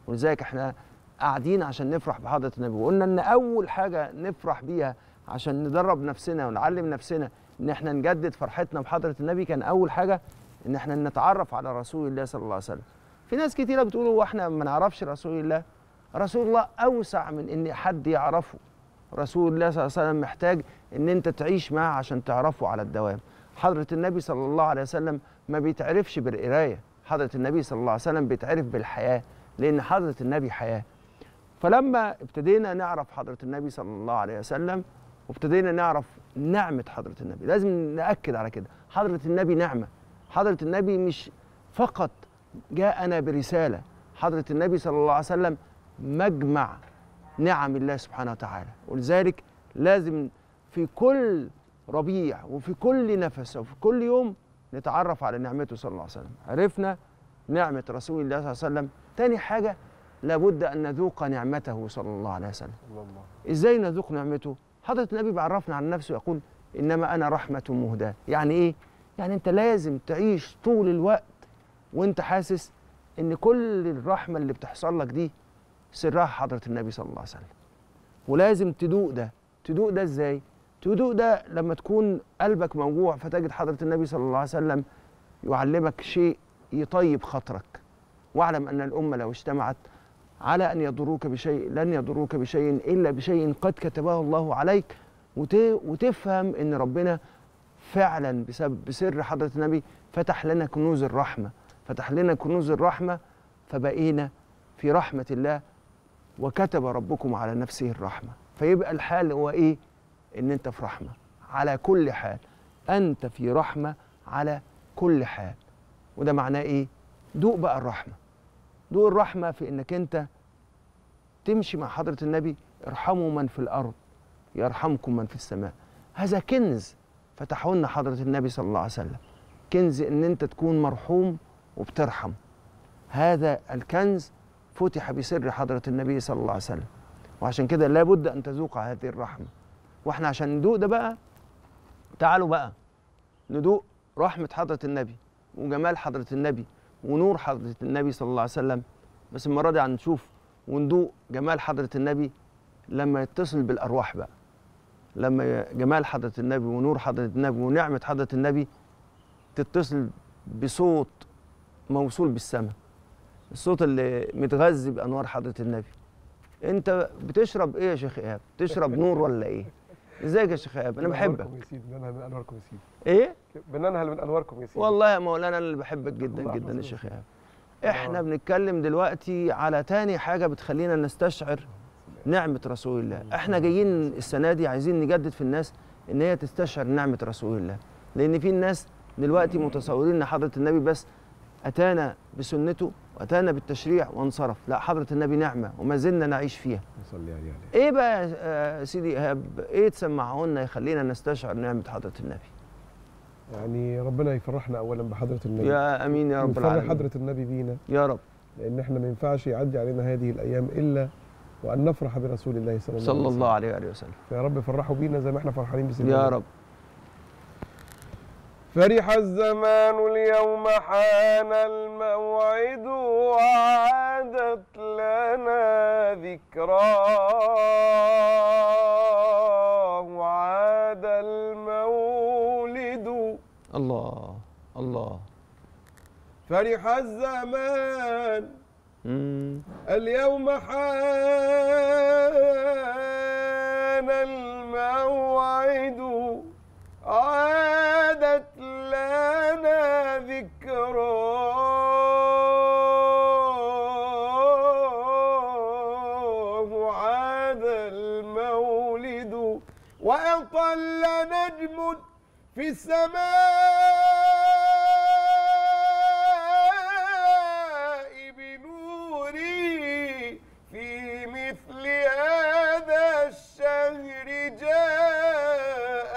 ولذلك احنا قاعدين عشان نفرح بحضره النبي وقلنا ان اول حاجه نفرح بيها عشان ندرب نفسنا ونعلم نفسنا ان احنا نجدد فرحتنا بحضره النبي كان اول حاجه ان احنا نتعرف على رسول الله صلى الله عليه وسلم في ناس كتيره بتقول هو احنا ما نعرفش رسول الله رسول الله اوسع من ان حد يعرفه رسول الله صلى الله عليه وسلم محتاج ان انت تعيش معاه عشان تعرفه على الدوام حضره النبي صلى الله عليه وسلم ما بيتعرفش بالقرايه حضره النبي صلى الله عليه وسلم بيتعرف بالحياه لان حضره النبي حياه فلما ابتدينا نعرف حضره النبي صلى الله عليه وسلم وابتدينا نعرف نعمه حضره النبي لازم ناكد على كده حضره النبي نعمه حضره النبي مش فقط جاءنا برساله حضره النبي صلى الله عليه وسلم مجمع نعم الله سبحانه وتعالى ولذلك لازم في كل ربيع وفي كل نفس وفي كل يوم نتعرف على نعمته صلى الله عليه وسلم عرفنا نعمة رسول الله صلى الله عليه وسلم تاني حاجة لابد أن نذوق نعمته صلى الله عليه وسلم الله إزاي نذوق نعمته حضرة النبي بيعرفنا عن نفسه يقول إنما أنا رحمة مهداة يعني إيه؟ يعني أنت لازم تعيش طول الوقت وأنت حاسس إن كل الرحمة اللي بتحصل لك دي سرها حضرة النبي صلى الله عليه وسلم ولازم تدوق ده تدوق ده ازاي تدوق ده لما تكون قلبك موجوع فتجد حضرة النبي صلى الله عليه وسلم يعلمك شيء يطيب خاطرك واعلم أن الأمة لو اجتمعت على أن يضروك بشيء لن يضروك بشيء إلا بشيء قد كتبه الله عليك وت- وتفهم أن ربنا فعلا بسبب بسر حضرة النبي فتح لنا كنوز الرحمة فتح لنا كنوز الرحمة فبقينا في رحمة الله وكتب ربكم على نفسه الرحمة فيبقى الحال هو إيه؟ إن أنت في رحمة على كل حال أنت في رحمة على كل حال وده معناه إيه؟ دوق بقى الرحمة دوق الرحمة في إنك أنت تمشي مع حضرة النبي ارحموا من في الأرض يرحمكم من في السماء هذا كنز فتحه لنا حضرة النبي صلى الله عليه وسلم كنز إن أنت تكون مرحوم وبترحم هذا الكنز فتح بسر حضرة النبي صلى الله عليه وسلم وعشان كده لابد أن تذوق هذه الرحمة وإحنا عشان ندوق ده بقى تعالوا بقى ندوق رحمة حضرة النبي وجمال حضرة النبي ونور حضرة النبي صلى الله عليه وسلم بس المرة دي هنشوف وندوق جمال حضرة النبي لما يتصل بالأرواح بقى لما جمال حضرة النبي ونور حضرة النبي ونعمة حضرة النبي تتصل بصوت موصول بالسماء الصوت اللي متغذي بانوار حضره النبي انت بتشرب ايه يا شيخ ايهاب بتشرب نور ولا ايه ازيك يا شيخ ايهاب انا بحبك أنواركم يا سيدي بننهل من انواركم يا سيدي ايه بننهل من انواركم يا سيدي والله يا مولانا انا اللي بحبك جدا الله جدا يا يحفظك. شيخ ايهاب احنا بنتكلم دلوقتي على تاني حاجه بتخلينا نستشعر نعمه رسول الله احنا جايين السنه دي عايزين نجدد في الناس ان هي تستشعر نعمه رسول الله لان في الناس دلوقتي متصورين ان حضره النبي بس اتانا بسنته واتانا بالتشريع وانصرف لا حضره النبي نعمه وما زلنا نعيش فيها نصلي عليه عليه ايه بقى يا آه، سيدي ايهاب ايه تسمعه لنا يخلينا نستشعر نعمه حضره النبي يعني ربنا يفرحنا اولا بحضره النبي يا امين يا رب ويفرح العالمين حضره النبي بينا يا رب لان احنا ما ينفعش يعدي علينا هذه الايام الا وان نفرح برسول الله صلى الله عليه صلى وسلم الله عليه وآله وسلم فيا رب فرحوا بينا زي ما احنا فرحانين بسيدنا يا النبي. رب فرح الزمان اليوم حان الموعد وعادت لنا ذكراه وعاد المولد الله الله فرح الزمان مم. اليوم حان الموعد عادت لنا ذكراه عاد المولد وأطل نجم في السماء بنوري في مثل هذا الشهر جاء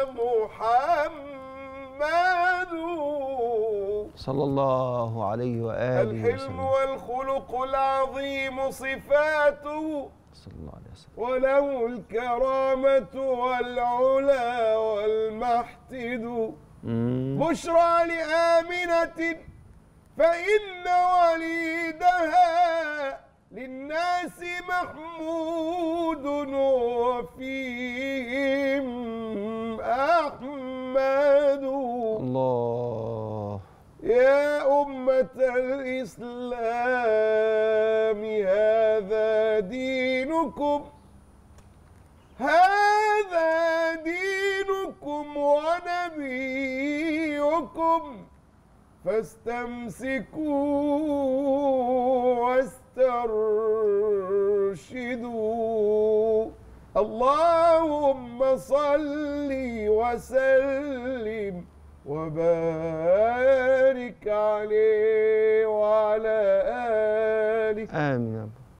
محمد صلى الله عليه وآله الحلم وسلم والخلق العظيم صفاته صلى الله عليه وسلم وله الكرامة والعلا والمحتد مم. بشرى لآمنة فإن وليدها للناس محمود وفيهم أحمد الله يا أمة الإسلام هذا دينكم هذا دينكم ونبيكم فاستمسكوا واسترشدوا اللهم صل وسلم وبارك عليه وعلى آله امين يا رب